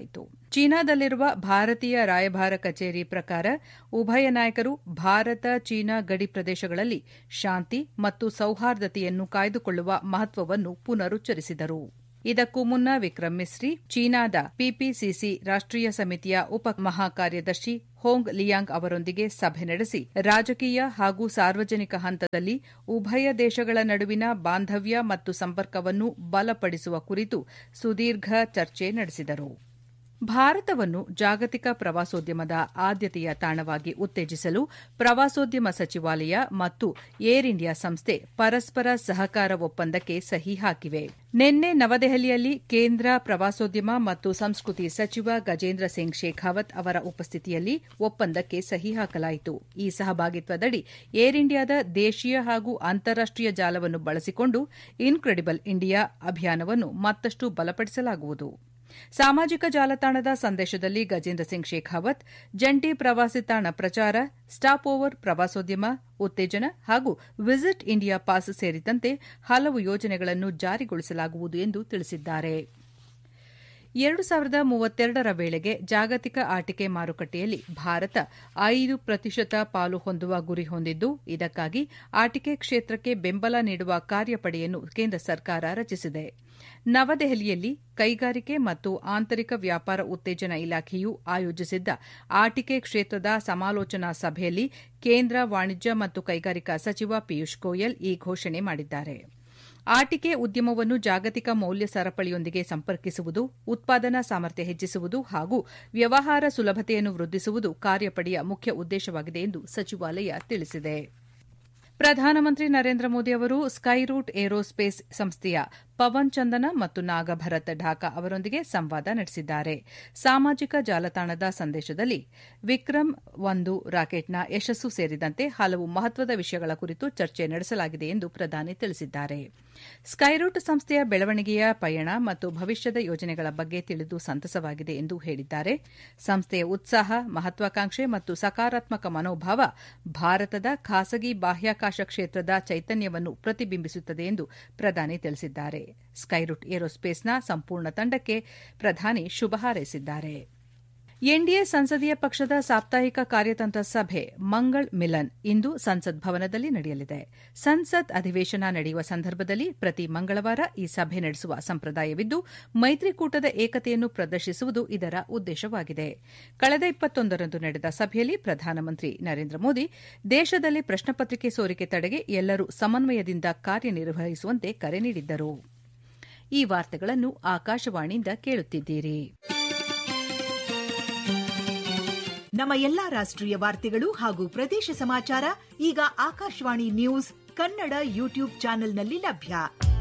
ಚೀನಾದಲ್ಲಿರುವ ಭಾರತೀಯ ರಾಯಭಾರ ಕಚೇರಿ ಪ್ರಕಾರ ಉಭಯ ನಾಯಕರು ಭಾರತ ಚೀನಾ ಗಡಿ ಪ್ರದೇಶಗಳಲ್ಲಿ ಶಾಂತಿ ಮತ್ತು ಸೌಹಾರ್ದತೆಯನ್ನು ಕಾಯ್ದುಕೊಳ್ಳುವ ಮಹತ್ವವನ್ನು ಪುನರುಚ್ಚರಿಸಿದರು ಇದಕ್ಕೂ ಮುನ್ನ ವಿಕ್ರಮ್ ಮಿಸ್ರಿ ಚೀನಾದ ಪಿಪಿಸಿಸಿ ರಾಷ್ಟೀಯ ಸಮಿತಿಯ ಉಪ ಮಹಾಕಾರ್ಯದರ್ಶಿ ಹೋಂಗ್ ಲಿಯಾಂಗ್ ಅವರೊಂದಿಗೆ ಸಭೆ ನಡೆಸಿ ರಾಜಕೀಯ ಹಾಗೂ ಸಾರ್ವಜನಿಕ ಹಂತದಲ್ಲಿ ಉಭಯ ದೇಶಗಳ ನಡುವಿನ ಬಾಂಧವ್ಯ ಮತ್ತು ಸಂಪರ್ಕವನ್ನು ಬಲಪಡಿಸುವ ಕುರಿತು ಸುದೀರ್ಘ ಚರ್ಚೆ ನಡೆಸಿದರು ಭಾರತವನ್ನು ಜಾಗತಿಕ ಪ್ರವಾಸೋದ್ಯಮದ ಆದ್ಯತೆಯ ತಾಣವಾಗಿ ಉತ್ತೇಜಿಸಲು ಪ್ರವಾಸೋದ್ಯಮ ಸಚಿವಾಲಯ ಮತ್ತು ಏರ್ ಇಂಡಿಯಾ ಸಂಸ್ಥೆ ಪರಸ್ಪರ ಸಹಕಾರ ಒಪ್ಪಂದಕ್ಕೆ ಸಹಿ ಹಾಕಿವೆ ನಿನ್ನೆ ನವದೆಹಲಿಯಲ್ಲಿ ಕೇಂದ್ರ ಪ್ರವಾಸೋದ್ಯಮ ಮತ್ತು ಸಂಸ್ಕೃತಿ ಸಚಿವ ಗಜೇಂದ್ರ ಸಿಂಗ್ ಶೇಖಾವತ್ ಅವರ ಉಪಸ್ಥಿತಿಯಲ್ಲಿ ಒಪ್ಪಂದಕ್ಕೆ ಸಹಿ ಹಾಕಲಾಯಿತು ಈ ಸಹಭಾಗಿತ್ವದಡಿ ಏರ್ ಇಂಡಿಯಾದ ದೇಶೀಯ ಹಾಗೂ ಅಂತಾರಾಷ್ಟೀಯ ಜಾಲವನ್ನು ಬಳಸಿಕೊಂಡು ಇನ್ಕ್ರೆಡಿಬಲ್ ಇಂಡಿಯಾ ಅಭಿಯಾನವನ್ನು ಮತ್ತಷ್ಟು ಬಲಪಡಿಸಲಾಗುವುದು ಸಾಮಾಜಿಕ ಜಾಲತಾಣದ ಸಂದೇಶದಲ್ಲಿ ಗಜೇಂದ್ರ ಸಿಂಗ್ ಶೇಖಾವತ್ ಜಂಟಿ ಪ್ರವಾಸಿ ತಾಣ ಪ್ರಚಾರ ಸ್ಟಾಪ್ ಓವರ್ ಪ್ರವಾಸೋದ್ಯಮ ಉತ್ತೇಜನ ಹಾಗೂ ವಿಸಿಟ್ ಇಂಡಿಯಾ ಪಾಸ್ ಸೇರಿದಂತೆ ಹಲವು ಯೋಜನೆಗಳನ್ನು ಜಾರಿಗೊಳಿಸಲಾಗುವುದು ಎಂದು ತಿಳಿಸಿದ್ದಾರೆ ಎರಡು ಸಾವಿರದ ಮೂವತ್ತೆರಡರ ವೇಳೆಗೆ ಜಾಗತಿಕ ಆಟಿಕೆ ಮಾರುಕಟ್ಟೆಯಲ್ಲಿ ಭಾರತ ಐದು ಪ್ರತಿಶತ ಪಾಲು ಹೊಂದುವ ಗುರಿ ಹೊಂದಿದ್ದು ಇದಕ್ಕಾಗಿ ಆಟಿಕೆ ಕ್ಷೇತ್ರಕ್ಕೆ ಬೆಂಬಲ ನೀಡುವ ಕಾರ್ಯಪಡೆಯನ್ನು ಕೇಂದ್ರ ಸರ್ಕಾರ ರಚಿಸಿದೆ ನವದೆಹಲಿಯಲ್ಲಿ ಕೈಗಾರಿಕೆ ಮತ್ತು ಆಂತರಿಕ ವ್ಯಾಪಾರ ಉತ್ತೇಜನ ಇಲಾಖೆಯು ಆಯೋಜಿಸಿದ್ದ ಆಟಿಕೆ ಕ್ಷೇತ್ರದ ಸಮಾಲೋಚನಾ ಸಭೆಯಲ್ಲಿ ಕೇಂದ್ರ ವಾಣಿಜ್ಯ ಮತ್ತು ಕೈಗಾರಿಕಾ ಸಚಿವ ಪಿಯೂಷ್ ಗೋಯಲ್ ಈ ಘೋಷಣೆ ಮಾಡಿದ್ದಾರೆ ಆಟಿಕೆ ಉದ್ಯಮವನ್ನು ಜಾಗತಿಕ ಮೌಲ್ಯ ಸರಪಳಿಯೊಂದಿಗೆ ಸಂಪರ್ಕಿಸುವುದು ಉತ್ಪಾದನಾ ಸಾಮರ್ಥ್ಯ ಹೆಚ್ಚಿಸುವುದು ಹಾಗೂ ವ್ಯವಹಾರ ಸುಲಭತೆಯನ್ನು ವೃದ್ಧಿಸುವುದು ಕಾರ್ಯಪಡೆಯ ಮುಖ್ಯ ಉದ್ದೇಶವಾಗಿದೆ ಎಂದು ಸಚಿವಾಲಯ ತಿಳಿಸಿದೆ ಪ್ರಧಾನಮಂತ್ರಿ ನರೇಂದ್ರ ಮೋದಿ ಅವರು ಸ್ಕೈರೂಟ್ ಏರೋಸ್ಪೇಸ್ ಸಂಸ್ಥೆಯ ಪವನ್ ಚಂದನ ಮತ್ತು ನಾಗಭರತ್ ಢಾಕಾ ಅವರೊಂದಿಗೆ ಸಂವಾದ ನಡೆಸಿದ್ದಾರೆ ಸಾಮಾಜಿಕ ಜಾಲತಾಣದ ಸಂದೇಶದಲ್ಲಿ ವಿಕ್ರಮ್ ಒಂದು ರಾಕೆಟ್ನ ಯಶಸ್ಸು ಸೇರಿದಂತೆ ಹಲವು ಮಹತ್ವದ ವಿಷಯಗಳ ಕುರಿತು ಚರ್ಚೆ ನಡೆಸಲಾಗಿದೆ ಎಂದು ಪ್ರಧಾನಿ ತಿಳಿಸಿದ್ದಾರೆ ಸ್ಕೈರೂಟ್ ಸಂಸ್ಥೆಯ ಬೆಳವಣಿಗೆಯ ಪಯಣ ಮತ್ತು ಭವಿಷ್ಯದ ಯೋಜನೆಗಳ ಬಗ್ಗೆ ತಿಳಿದು ಸಂತಸವಾಗಿದೆ ಎಂದು ಹೇಳಿದ್ದಾರೆ ಸಂಸ್ಥೆಯ ಉತ್ಸಾಹ ಮಹತ್ವಾಕಾಂಕ್ಷೆ ಮತ್ತು ಸಕಾರಾತ್ಮಕ ಮನೋಭಾವ ಭಾರತದ ಖಾಸಗಿ ಬಾಹ್ಯಾಕಾಶ ಕ್ಷೇತ್ರದ ಚೈತನ್ಯವನ್ನು ಪ್ರತಿಬಿಂಬಿಸುತ್ತದೆ ಎಂದು ಪ್ರಧಾನಿ ತಿಳಿಸಿದ್ದಾರೆ ಸ್ಕೈರೂಟ್ ಏರೋಸ್ಪೇಸ್ನ ಸಂಪೂರ್ಣ ತಂಡಕ್ಕೆ ಪ್ರಧಾನಿ ಶುಭ ಹಾರೈಸಿದ್ದಾರೆ ಎನ್ಡಿಎ ಸಂಸದೀಯ ಪಕ್ಷದ ಸಾಪ್ತಾಹಿಕ ಕಾರ್ಯತಂತ್ರ ಸಭೆ ಮಂಗಳ್ ಮಿಲನ್ ಇಂದು ಸಂಸತ್ ಭವನದಲ್ಲಿ ನಡೆಯಲಿದೆ ಸಂಸತ್ ಅಧಿವೇಶನ ನಡೆಯುವ ಸಂದರ್ಭದಲ್ಲಿ ಪ್ರತಿ ಮಂಗಳವಾರ ಈ ಸಭೆ ನಡೆಸುವ ಸಂಪ್ರದಾಯವಿದ್ದು ಮೈತ್ರಿಕೂಟದ ಏಕತೆಯನ್ನು ಪ್ರದರ್ಶಿಸುವುದು ಇದರ ಉದ್ದೇಶವಾಗಿದೆ ಕಳೆದ ಇಪ್ಪತ್ತೊಂದರಂದು ನಡೆದ ಸಭೆಯಲ್ಲಿ ಪ್ರಧಾನಮಂತ್ರಿ ನರೇಂದ್ರ ಮೋದಿ ದೇಶದಲ್ಲಿ ಪ್ರಶ್ನಪತ್ರಿಕೆ ಸೋರಿಕೆ ತಡೆಗೆ ಎಲ್ಲರೂ ಸಮನ್ವಯದಿಂದ ಕಾರ್ಯನಿರ್ವಹಿಸುವಂತೆ ಕರೆ ನೀಡಿದ್ದರು ಈ ವಾರ್ತೆಗಳನ್ನು ಆಕಾಶವಾಣಿಯಿಂದ ಕೇಳುತ್ತಿದ್ದೀರಿ ನಮ್ಮ ಎಲ್ಲಾ ರಾಷ್ಟ್ರೀಯ ವಾರ್ತೆಗಳು ಹಾಗೂ ಪ್ರದೇಶ ಸಮಾಚಾರ ಈಗ ಆಕಾಶವಾಣಿ ನ್ಯೂಸ್ ಕನ್ನಡ ಯೂಟ್ಯೂಬ್ ಚಾನೆಲ್ನಲ್ಲಿ ಲಭ್ಯ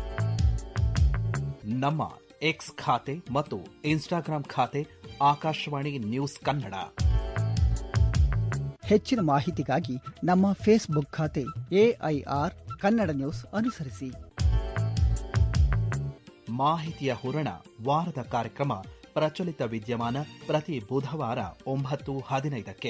ನಮ್ಮ ಎಕ್ಸ್ ಖಾತೆ ಮತ್ತು ಇನ್ಸ್ಟಾಗ್ರಾಂ ಖಾತೆ ಆಕಾಶವಾಣಿ ನ್ಯೂಸ್ ಕನ್ನಡ ಹೆಚ್ಚಿನ ಮಾಹಿತಿಗಾಗಿ ನಮ್ಮ ಫೇಸ್ಬುಕ್ ಖಾತೆ ಎಐಆರ್ ಕನ್ನಡ ನ್ಯೂಸ್ ಅನುಸರಿಸಿ ಮಾಹಿತಿಯ ಹೂರಣ ವಾರದ ಕಾರ್ಯಕ್ರಮ ಪ್ರಚಲಿತ ವಿದ್ಯಮಾನ ಪ್ರತಿ ಬುಧವಾರ ಒಂಬತ್ತು ಹದಿನೈದಕ್ಕೆ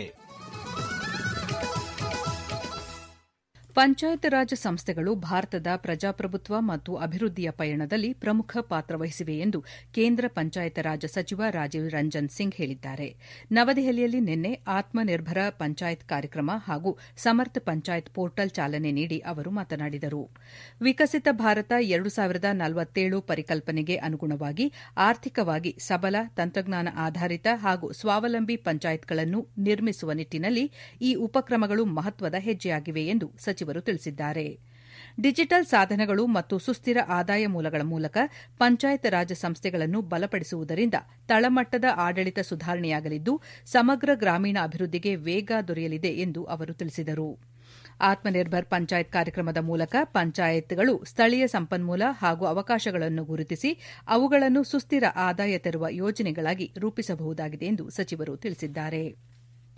ಪಂಚಾಯತ್ ರಾಜ್ ಸಂಸ್ಥೆಗಳು ಭಾರತದ ಪ್ರಜಾಪ್ರಭುತ್ವ ಮತ್ತು ಅಭಿವೃದ್ಧಿಯ ಪಯಣದಲ್ಲಿ ಪ್ರಮುಖ ಪಾತ್ರ ವಹಿಸಿವೆ ಎಂದು ಕೇಂದ್ರ ಪಂಚಾಯತ್ ರಾಜ್ ಸಚಿವ ರಾಜೀವ್ ರಂಜನ್ ಸಿಂಗ್ ಹೇಳಿದ್ದಾರೆ ನವದೆಹಲಿಯಲ್ಲಿ ನಿನ್ನೆ ಆತ್ಮನಿರ್ಭರ ಪಂಚಾಯತ್ ಕಾರ್ಯಕ್ರಮ ಹಾಗೂ ಸಮರ್ಥ ಪಂಚಾಯತ್ ಪೋರ್ಟಲ್ ಚಾಲನೆ ನೀಡಿ ಅವರು ಮಾತನಾಡಿದರು ವಿಕಸಿತ ಭಾರತ ಎರಡು ಸಾವಿರದ ನಲವತ್ತೇಳು ಪರಿಕಲ್ಪನೆಗೆ ಅನುಗುಣವಾಗಿ ಆರ್ಥಿಕವಾಗಿ ಸಬಲ ತಂತ್ರಜ್ಞಾನ ಆಧಾರಿತ ಹಾಗೂ ಸ್ವಾವಲಂಬಿ ಪಂಚಾಯತ್ಗಳನ್ನು ನಿರ್ಮಿಸುವ ನಿಟ್ಟಿನಲ್ಲಿ ಈ ಉಪಕ್ರಮಗಳು ಮಹತ್ವದ ಹೆಜ್ಜೆಯಾಗಿವೆ ಎಂದು ಸಚಿವರು ತಿಳಿಸಿದ್ದಾರೆ ಡಿಜಿಟಲ್ ಸಾಧನಗಳು ಮತ್ತು ಸುಸ್ಥಿರ ಆದಾಯ ಮೂಲಗಳ ಮೂಲಕ ಪಂಚಾಯತ್ ರಾಜ್ ಸಂಸ್ಥೆಗಳನ್ನು ಬಲಪಡಿಸುವುದರಿಂದ ತಳಮಟ್ಟದ ಆಡಳಿತ ಸುಧಾರಣೆಯಾಗಲಿದ್ದು ಸಮಗ್ರ ಗ್ರಾಮೀಣ ಅಭಿವೃದ್ಧಿಗೆ ವೇಗ ದೊರೆಯಲಿದೆ ಎಂದು ಅವರು ತಿಳಿಸಿದರು ಆತ್ಮನಿರ್ಭರ್ ಪಂಚಾಯತ್ ಕಾರ್ಯಕ್ರಮದ ಮೂಲಕ ಪಂಚಾಯತ್ಗಳು ಸ್ಥಳೀಯ ಸಂಪನ್ಮೂಲ ಹಾಗೂ ಅವಕಾಶಗಳನ್ನು ಗುರುತಿಸಿ ಅವುಗಳನ್ನು ಸುಸ್ಥಿರ ಆದಾಯ ತರುವ ಯೋಜನೆಗಳಾಗಿ ರೂಪಿಸಬಹುದಾಗಿದೆ ಎಂದು ಸಚಿವರು ತಿಳಿಸಿದ್ದಾರೆ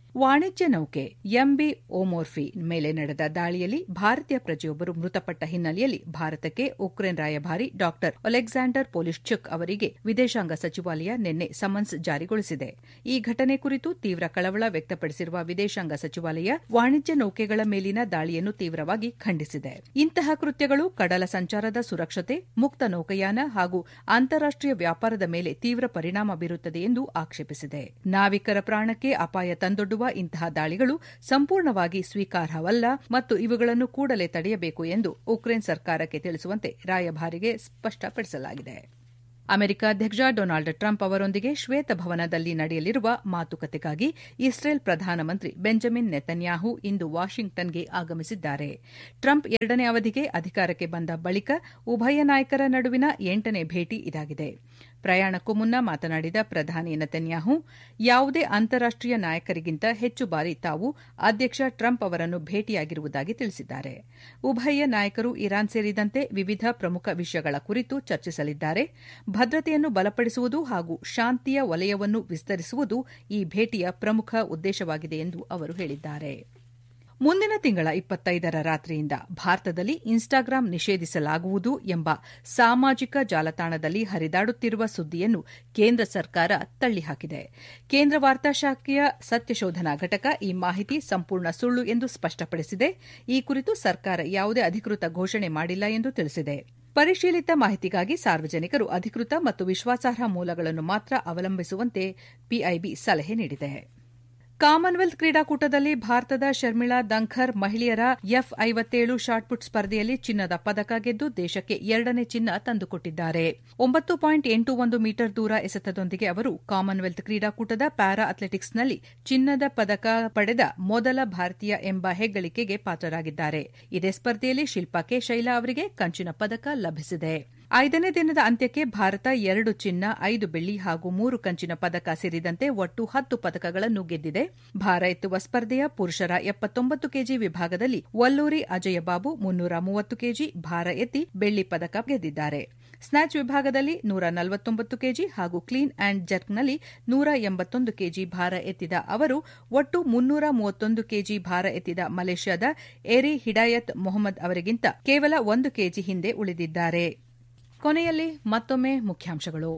ವಾಣಿಜ್ಯ ನೌಕೆ ಎಂಬಿ ಓಮೋರ್ಫಿ ಮೇಲೆ ನಡೆದ ದಾಳಿಯಲ್ಲಿ ಭಾರತೀಯ ಪ್ರಜೆಯೊಬ್ಬರು ಮೃತಪಟ್ಟ ಹಿನ್ನೆಲೆಯಲ್ಲಿ ಭಾರತಕ್ಕೆ ಉಕ್ರೇನ್ ರಾಯಭಾರಿ ಡಾ ಅಲೆಕ್ಸಾಂಡರ್ ಪೊಲಿಶ್ಚುಕ್ ಅವರಿಗೆ ವಿದೇಶಾಂಗ ಸಚಿವಾಲಯ ನಿನ್ನೆ ಸಮನ್ಸ್ ಜಾರಿಗೊಳಿಸಿದೆ ಈ ಘಟನೆ ಕುರಿತು ತೀವ್ರ ಕಳವಳ ವ್ಯಕ್ತಪಡಿಸಿರುವ ವಿದೇಶಾಂಗ ಸಚಿವಾಲಯ ವಾಣಿಜ್ಯ ನೌಕೆಗಳ ಮೇಲಿನ ದಾಳಿಯನ್ನು ತೀವ್ರವಾಗಿ ಖಂಡಿಸಿದೆ ಇಂತಹ ಕೃತ್ಯಗಳು ಕಡಲ ಸಂಚಾರದ ಸುರಕ್ಷತೆ ಮುಕ್ತ ನೌಕಾಯಾನ ಹಾಗೂ ಅಂತಾರಾಷ್ಟೀಯ ವ್ಯಾಪಾರದ ಮೇಲೆ ತೀವ್ರ ಪರಿಣಾಮ ಬೀರುತ್ತದೆ ಎಂದು ಆಕ್ಷೇಪಿಸಿದೆ ನಾವಿಕರ ಪ್ರಾಣಕ್ಕೆ ಅಪಾಯ ತಂದೊಡ್ಡುವ ಇಂತಹ ದಾಳಿಗಳು ಸಂಪೂರ್ಣವಾಗಿ ಸ್ವೀಕಾರಾರ್ಹವಲ್ಲ ಮತ್ತು ಇವುಗಳನ್ನು ಕೂಡಲೇ ತಡೆಯಬೇಕು ಎಂದು ಉಕ್ರೇನ್ ಸರ್ಕಾರಕ್ಕೆ ತಿಳಿಸುವಂತೆ ರಾಯಭಾರಿಗೆ ಸ್ಪಷ್ಟಪಡಿಸಲಾಗಿದೆ ಅಮೆರಿಕ ಅಧ್ಯಕ್ಷ ಡೊನಾಲ್ಡ್ ಟ್ರಂಪ್ ಅವರೊಂದಿಗೆ ಶ್ವೇತಭವನದಲ್ಲಿ ನಡೆಯಲಿರುವ ಮಾತುಕತೆಗಾಗಿ ಇಸ್ರೇಲ್ ಪ್ರಧಾನಮಂತ್ರಿ ಬೆಂಜಮಿನ್ ನೆತನ್ಯಾಹು ಇಂದು ವಾಷಿಂಗ್ಟನ್ಗೆ ಆಗಮಿಸಿದ್ದಾರೆ ಟ್ರಂಪ್ ಎರಡನೇ ಅವಧಿಗೆ ಅಧಿಕಾರಕ್ಕೆ ಬಂದ ಬಳಿಕ ಉಭಯ ನಾಯಕರ ನಡುವಿನ ಎಂಟನೇ ಭೇಟಿ ಇದಾಗಿದೆ ಪ್ರಯಾಣಕ್ಕೂ ಮುನ್ನ ಮಾತನಾಡಿದ ಪ್ರಧಾನಿ ನೆತನ್ಯಾಹು ಯಾವುದೇ ಅಂತಾರಾಷ್ಟೀಯ ನಾಯಕರಿಗಿಂತ ಹೆಚ್ಚು ಬಾರಿ ತಾವು ಅಧ್ಯಕ್ಷ ಟ್ರಂಪ್ ಅವರನ್ನು ಭೇಟಿಯಾಗಿರುವುದಾಗಿ ತಿಳಿಸಿದ್ದಾರೆ ಉಭಯ ನಾಯಕರು ಇರಾನ್ ಸೇರಿದಂತೆ ವಿವಿಧ ಪ್ರಮುಖ ವಿಷಯಗಳ ಕುರಿತು ಚರ್ಚಿಸಲಿದ್ದಾರೆ ಭದ್ರತೆಯನ್ನು ಬಲಪಡಿಸುವುದು ಹಾಗೂ ಶಾಂತಿಯ ವಲಯವನ್ನು ವಿಸ್ತರಿಸುವುದು ಈ ಭೇಟಿಯ ಪ್ರಮುಖ ಉದ್ದೇಶವಾಗಿದೆ ಎಂದು ಅವರು ಹೇಳಿದ್ದಾರೆ ಮುಂದಿನ ತಿಂಗಳ ಇಪ್ಪತ್ತೈದರ ರಾತ್ರಿಯಿಂದ ಭಾರತದಲ್ಲಿ ಇನ್ಸ್ಟಾಗ್ರಾಂ ನಿಷೇಧಿಸಲಾಗುವುದು ಎಂಬ ಸಾಮಾಜಿಕ ಜಾಲತಾಣದಲ್ಲಿ ಹರಿದಾಡುತ್ತಿರುವ ಸುದ್ದಿಯನ್ನು ಕೇಂದ್ರ ಸರ್ಕಾರ ತಳ್ಳಿಹಾಕಿದೆ ಕೇಂದ್ರ ವಾರ್ತಾ ಶಾಖೆಯ ಸತ್ಯಶೋಧನಾ ಘಟಕ ಈ ಮಾಹಿತಿ ಸಂಪೂರ್ಣ ಸುಳ್ಳು ಎಂದು ಸ್ಪಷ್ಟಪಡಿಸಿದೆ ಈ ಕುರಿತು ಸರ್ಕಾರ ಯಾವುದೇ ಅಧಿಕೃತ ಘೋಷಣೆ ಮಾಡಿಲ್ಲ ಎಂದು ತಿಳಿಸಿದೆ ಪರಿಶೀಲಿತ ಮಾಹಿತಿಗಾಗಿ ಸಾರ್ವಜನಿಕರು ಅಧಿಕೃತ ಮತ್ತು ವಿಶ್ವಾಸಾರ್ಹ ಮೂಲಗಳನ್ನು ಮಾತ್ರ ಅವಲಂಬಿಸುವಂತೆ ಪಿಐಬಿ ಸಲಹೆ ನೀಡಿದೆ ಕಾಮನ್ವೆಲ್ತ್ ಕ್ರೀಡಾಕೂಟದಲ್ಲಿ ಭಾರತದ ಶರ್ಮಿಳಾ ದಂಖರ್ ಮಹಿಳೆಯರ ಎಫ್ ಐವತ್ತೇಳು ಶಾಟ್ಪುಟ್ ಸ್ಪರ್ಧೆಯಲ್ಲಿ ಚಿನ್ನದ ಪದಕ ಗೆದ್ದು ದೇಶಕ್ಕೆ ಎರಡನೇ ಚಿನ್ನ ತಂದುಕೊಟ್ಟಿದ್ದಾರೆ ಒಂಬತ್ತು ಪಾಯಿಂಟ್ ಎಂಟು ಒಂದು ಮೀಟರ್ ದೂರ ಎಸೆತದೊಂದಿಗೆ ಅವರು ಕಾಮನ್ವೆಲ್ತ್ ಕ್ರೀಡಾಕೂಟದ ಪ್ಯಾರಾ ಅಥ್ಲೆಟಿಕ್ಸ್ನಲ್ಲಿ ಚಿನ್ನದ ಪದಕ ಪಡೆದ ಮೊದಲ ಭಾರತೀಯ ಎಂಬ ಹೆಗ್ಗಳಿಕೆಗೆ ಪಾತ್ರರಾಗಿದ್ದಾರೆ ಇದೇ ಸ್ಪರ್ಧೆಯಲ್ಲಿ ಶಿಲ್ಪಾ ಕೆ ಶೈಲಾ ಅವರಿಗೆ ಕಂಚಿನ ಪದಕ ಲಭಿಸಿದೆ ಐದನೇ ದಿನದ ಅಂತ್ಯಕ್ಕೆ ಭಾರತ ಎರಡು ಚಿನ್ನ ಐದು ಬೆಳ್ಳಿ ಹಾಗೂ ಮೂರು ಕಂಚಿನ ಪದಕ ಸೇರಿದಂತೆ ಒಟ್ಟು ಹತ್ತು ಪದಕಗಳನ್ನು ಗೆದ್ದಿದೆ ಭಾರ ಎತ್ತುವ ಸ್ಪರ್ಧೆಯ ಪುರುಷರ ಎಪ್ಪತ್ತೊಂಬತ್ತು ಕೆಜಿ ವಿಭಾಗದಲ್ಲಿ ವಲ್ಲೂರಿ ಅಜಯ ಬಾಬು ಮುನ್ನೂರ ಮೂವತ್ತು ಕೆಜಿ ಭಾರ ಎತ್ತಿ ಬೆಳ್ಳಿ ಪದಕ ಗೆದ್ದಿದ್ದಾರೆ ಸ್ನ್ಯಾಚ್ ವಿಭಾಗದಲ್ಲಿ ನೂರ ನಲವತ್ತೊಂಬತ್ತು ಕೆಜಿ ಹಾಗೂ ಕ್ಲೀನ್ ಅಂಡ್ ಜರ್ಕ್ನಲ್ಲಿ ನೂರ ಎಂಬತ್ತೊಂದು ಕೆಜಿ ಭಾರ ಎತ್ತಿದ ಅವರು ಒಟ್ಟು ಮುನ್ನೂರ ಮೂವತ್ತೊಂದು ಕೆಜಿ ಭಾರ ಎತ್ತಿದ ಮಲೇಷ್ಯಾದ ಎರಿ ಹಿಡಾಯತ್ ಮೊಹಮ್ಮದ್ ಅವರಿಗಿಂತ ಕೇವಲ ಒಂದು ಕೆಜಿ ಹಿಂದೆ ಉಳಿದಿದ್ದಾರೆ ಕೊನೆಯಲ್ಲಿ ಮತ್ತೊಮ್ಮೆ ಮುಖ್ಯಾಂಶಗಳು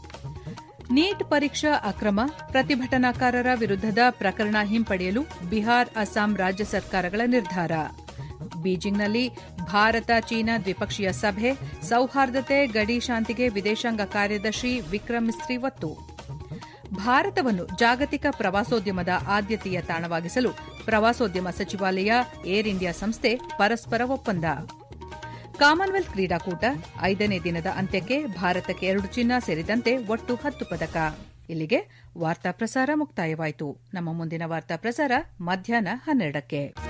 ನೀಟ್ ಪರೀಕ್ಷಾ ಅಕ್ರಮ ಪ್ರತಿಭಟನಾಕಾರರ ವಿರುದ್ಧದ ಪ್ರಕರಣ ಹಿಂಪಡೆಯಲು ಬಿಹಾರ್ ಅಸ್ಸಾಂ ರಾಜ್ಯ ಸರ್ಕಾರಗಳ ನಿರ್ಧಾರ ಬೀಜಿಂಗ್ನಲ್ಲಿ ಭಾರತ ಚೀನಾ ದ್ವಿಪಕ್ಷೀಯ ಸಭೆ ಸೌಹಾರ್ದತೆ ಗಡಿ ಶಾಂತಿಗೆ ವಿದೇಶಾಂಗ ಕಾರ್ಯದರ್ಶಿ ವಿಕ್ರಮ್ ಮಿಸ್ರಿ ಒತ್ತು ಭಾರತವನ್ನು ಜಾಗತಿಕ ಪ್ರವಾಸೋದ್ಯಮದ ಆದ್ಯತೆಯ ತಾಣವಾಗಿಸಲು ಪ್ರವಾಸೋದ್ಯಮ ಸಚಿವಾಲಯ ಏರ್ ಇಂಡಿಯಾ ಸಂಸ್ಥೆ ಪರಸ್ಪರ ಒಪ್ಪಂದ ಕಾಮನ್ವೆಲ್ತ್ ಕ್ರೀಡಾಕೂಟ ಐದನೇ ದಿನದ ಅಂತ್ಯಕ್ಕೆ ಭಾರತಕ್ಕೆ ಎರಡು ಚಿನ್ನ ಸೇರಿದಂತೆ ಒಟ್ಟು ಹತ್ತು ಪದಕ ಇಲ್ಲಿಗೆ ವಾರ್ತಾ ಪ್ರಸಾರ ಮುಕ್ತಾಯವಾಯಿತು ನಮ್ಮ ಮುಂದಿನ ವಾರ್ತಾ ಪ್ರಸಾರ ಮಧ್ಯಾಹ್ನ ಹನ್ನೆರಡಕ್ಕೆ